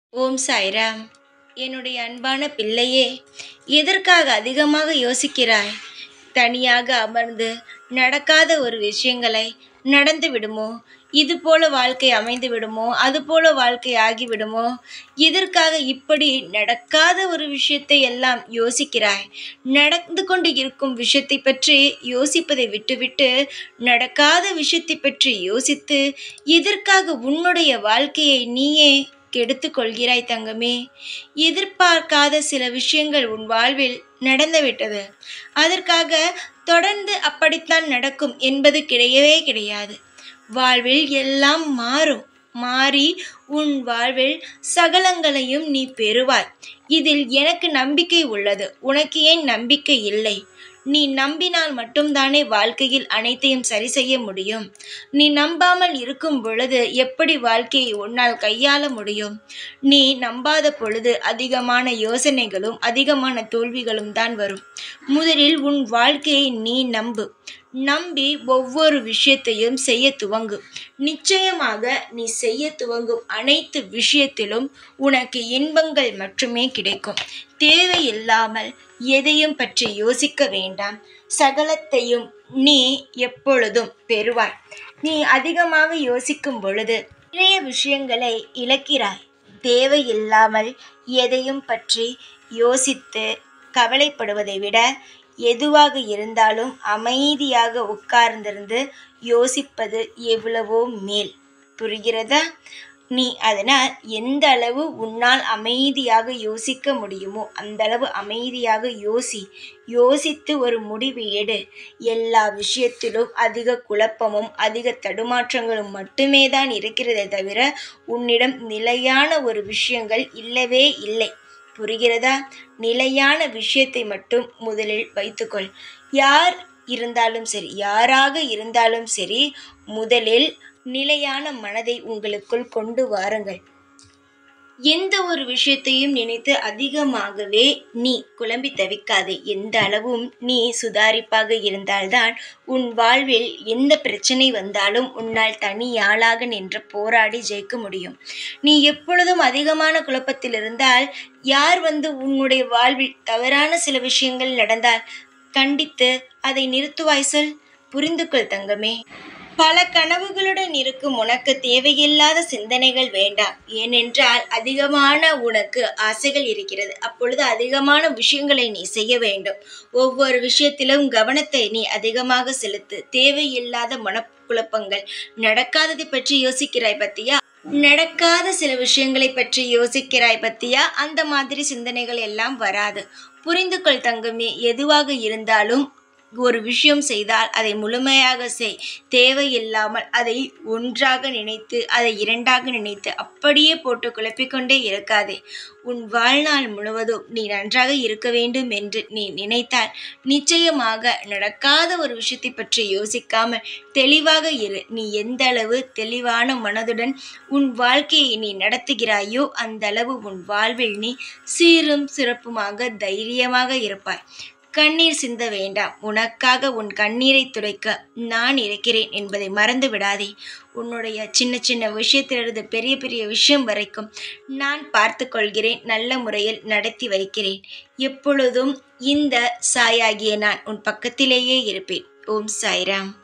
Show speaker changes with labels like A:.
A: ஓம் சாய்ராம் என்னுடைய அன்பான பிள்ளையே எதற்காக அதிகமாக யோசிக்கிறாய் தனியாக அமர்ந்து நடக்காத ஒரு விஷயங்களை நடந்து விடுமோ இது போல வாழ்க்கை அமைந்து விடுமோ அது போல வாழ்க்கை ஆகிவிடுமோ எதற்காக இப்படி நடக்காத ஒரு விஷயத்தை எல்லாம் யோசிக்கிறாய் நடந்து கொண்டு இருக்கும் விஷயத்தை பற்றி யோசிப்பதை விட்டுவிட்டு நடக்காத விஷயத்தை பற்றி யோசித்து எதற்காக உன்னுடைய வாழ்க்கையை நீயே கெடுத்து கொள்கிறாய் தங்கமே எதிர்பார்க்காத சில விஷயங்கள் உன் வாழ்வில் நடந்துவிட்டது அதற்காக தொடர்ந்து அப்படித்தான் நடக்கும் என்பது கிடையவே கிடையாது வாழ்வில் எல்லாம் மாறும் மாறி உன் வாழ்வில் சகலங்களையும் நீ பெறுவாய் இதில் எனக்கு நம்பிக்கை உள்ளது உனக்கு ஏன் நம்பிக்கை இல்லை நீ நம்பினால் மட்டும்தானே வாழ்க்கையில் அனைத்தையும் சரி செய்ய முடியும் நீ நம்பாமல் இருக்கும் பொழுது எப்படி வாழ்க்கையை உன்னால் கையாள முடியும் நீ நம்பாத பொழுது அதிகமான யோசனைகளும் அதிகமான தோல்விகளும் தான் வரும் முதலில் உன் வாழ்க்கையை நீ நம்பு நம்பி ஒவ்வொரு விஷயத்தையும் செய்ய துவங்கு நிச்சயமாக நீ செய்ய துவங்கும் அனைத்து விஷயத்திலும் உனக்கு இன்பங்கள் மட்டுமே கிடைக்கும் தேவையில்லாமல் எதையும் பற்றி யோசிக்க வேண்டாம் சகலத்தையும் நீ எப்பொழுதும் பெறுவாய் நீ அதிகமாக யோசிக்கும் பொழுது நிறைய விஷயங்களை இழக்கிறாய் தேவையில்லாமல் எதையும் பற்றி யோசித்து கவலைப்படுவதை விட எதுவாக இருந்தாலும் அமைதியாக உட்கார்ந்திருந்து யோசிப்பது எவ்வளவோ மேல் புரிகிறதா நீ அதனால் எந்த அளவு உன்னால் அமைதியாக யோசிக்க முடியுமோ அந்த அளவு அமைதியாக யோசி யோசித்து ஒரு முடிவு எடு எல்லா விஷயத்திலும் அதிக குழப்பமும் அதிக தடுமாற்றங்களும் மட்டுமே தான் இருக்கிறதே தவிர உன்னிடம் நிலையான ஒரு விஷயங்கள் இல்லவே இல்லை புரிகிறதா நிலையான விஷயத்தை மட்டும் முதலில் வைத்துக்கொள் யார் இருந்தாலும் சரி யாராக இருந்தாலும் சரி முதலில் நிலையான மனதை உங்களுக்குள் கொண்டு வாருங்கள் எந்த ஒரு விஷயத்தையும் நினைத்து அதிகமாகவே நீ குழம்பி தவிக்காதே எந்த அளவும் நீ சுதாரிப்பாக இருந்தால்தான் உன் வாழ்வில் எந்த பிரச்சனை வந்தாலும் உன்னால் தனியாளாக நின்று போராடி ஜெயிக்க முடியும் நீ எப்பொழுதும் அதிகமான குழப்பத்தில் இருந்தால் யார் வந்து உன்னுடைய வாழ்வில் தவறான சில விஷயங்கள் நடந்தால் கண்டித்து அதை நிறுத்துவாய் சொல் புரிந்து கொள் தங்கமே பல கனவுகளுடன் இருக்கும் உனக்கு தேவையில்லாத சிந்தனைகள் வேண்டாம் ஏனென்றால் அதிகமான உனக்கு ஆசைகள் இருக்கிறது அப்பொழுது அதிகமான விஷயங்களை நீ செய்ய வேண்டும் ஒவ்வொரு விஷயத்திலும் கவனத்தை நீ அதிகமாக செலுத்து தேவையில்லாத மனக்குழப்பங்கள் நடக்காததை பற்றி யோசிக்கிறாய் பத்தியா நடக்காத சில விஷயங்களை பற்றி யோசிக்கிறாய் பத்தியா அந்த மாதிரி சிந்தனைகள் எல்லாம் வராது புரிந்து கொள் தங்கமே எதுவாக இருந்தாலும் ஒரு விஷயம் செய்தால் அதை முழுமையாக செய் தேவையில்லாமல் அதை ஒன்றாக நினைத்து அதை இரண்டாக நினைத்து அப்படியே போட்டு குழப்பிக்கொண்டே இருக்காதே உன் வாழ்நாள் முழுவதும் நீ நன்றாக இருக்க வேண்டும் என்று நீ நினைத்தால் நிச்சயமாக நடக்காத ஒரு விஷயத்தை பற்றி யோசிக்காமல் தெளிவாக இரு நீ எந்த அளவு தெளிவான மனதுடன் உன் வாழ்க்கையை நீ நடத்துகிறாயோ அந்த அளவு உன் வாழ்வில் நீ சீரும் சிறப்புமாக தைரியமாக இருப்பாய் கண்ணீர் சிந்த வேண்டாம் உனக்காக உன் கண்ணீரை துடைக்க நான் இருக்கிறேன் என்பதை மறந்து விடாதே உன்னுடைய சின்ன சின்ன விஷயத்திலிருந்து பெரிய பெரிய விஷயம் வரைக்கும் நான் பார்த்து கொள்கிறேன் நல்ல முறையில் நடத்தி வைக்கிறேன் எப்பொழுதும் இந்த சாயாகிய நான் உன் பக்கத்திலேயே இருப்பேன் ஓம் சாய்ராம்